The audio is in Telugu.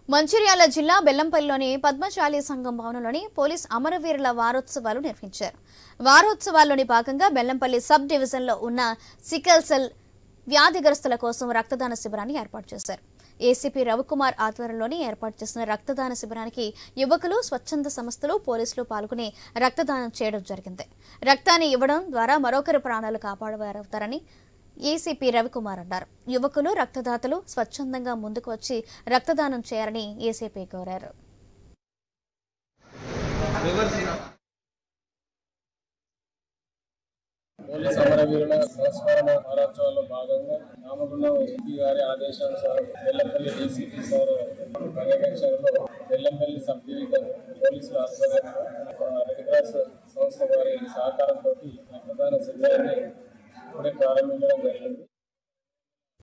మంచిర్యాల జిల్లా బెల్లంపల్లిలోని పద్మశాలి సంఘం భవనంలోని పోలీస్ అమరవీరుల వారోత్సవాలు నిర్వహించారు వారోత్సవాల్లోని భాగంగా బెల్లంపల్లి సబ్ డివిజన్లో ఉన్న సికల్ సెల్ వ్యాధిగ్రస్తుల కోసం రక్తదాన శిబిరాన్ని ఏర్పాటు చేశారు ఏసీపీ రవికుమార్ ఆధ్వర్యంలోని ఏర్పాటు చేసిన రక్తదాన శిబిరానికి యువకులు స్వచ్ఛంద సంస్థలు పోలీసులు పాల్గొని రక్తదానం చేయడం జరిగింది రక్తాన్ని ఇవ్వడం ద్వారా మరొకరి ప్రాణాలు కాపాడవారవుతారని ఏసీపీ రవికుమార్ అన్నారు యువకులు రక్తదాతలు స్వచ్ఛందంగా ముందుకు వచ్చి రక్తదానం చేయాలని ఏసీపీ కోరారు పోలీస్ అమరవీరుల సంస్మరణ వారోత్సవాల్లో భాగంగా రామగుండం ఎస్పీ గారి ఆదేశానుసారం బెల్లంపల్లి డీసీపీ సార్ పర్యవేక్షణలో బెల్లంపల్లి సబ్ డివిజన్ పోలీసుల ఆధ్వర్యంలో రెడ్ క్రాస్ సంస్థ వారి సహకారంతో రక్తదాన శిబిరాన్ని ఇప్పుడే ప్రారంభించడం జరిగింది